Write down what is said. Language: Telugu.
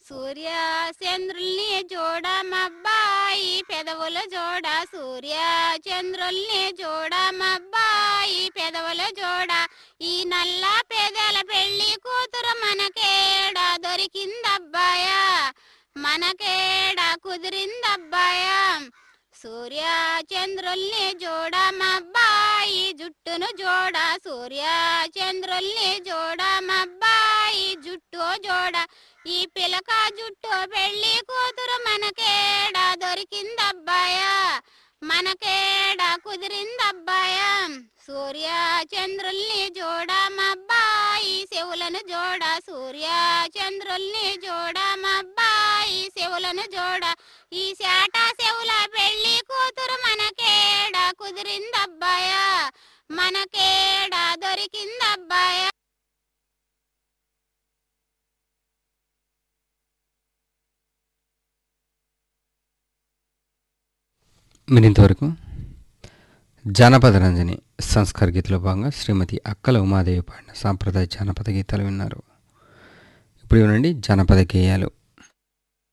సూర్య చంద్రుల్ని చూడమబ్బాయి పెదవుల జోడ సూర్య చంద్రుల్ని చూడమబ్బాయి పెదవుల జోడ ఈ నల్ల పెదల పెళ్లి కూతురు మనకేడా దొరికిందబ్బాయా మనకేడా కుదిరిందబ్బాయా సూర్య చంద్రుల్ని చూడమబ్బాయి జుట్టును జోడ సూర్య చంద్రుల్ని చూడమబ్బాయి జుట్టు జోడ ఈ పిలక జుట్టు పెళ్లి కూతురు మనకేడా దొరికిందబ్బాయా మనకేడా కుదిరిందబ్బాయా సూర్య చంద్రుల్ని జోడమబ్బాయి చెవులను జోడ సూర్య చంద్రుల్ని జోడమబ్బాయి చెవులను జోడ ఈ శాట చెవుల పెళ్లి కూతురు మనకేడా కుదిరిందబ్బాయా మనకేడా దొరికిందబ్బాయా మీరు ఇంతవరకు జానపద రంజని సంస్కార గీతలో భాగంగా శ్రీమతి అక్కల ఉమాదేవి పాడిన సాంప్రదాయ జానపద గీతాలు విన్నారు ఇప్పుడు వినండి జానపద గేయాలు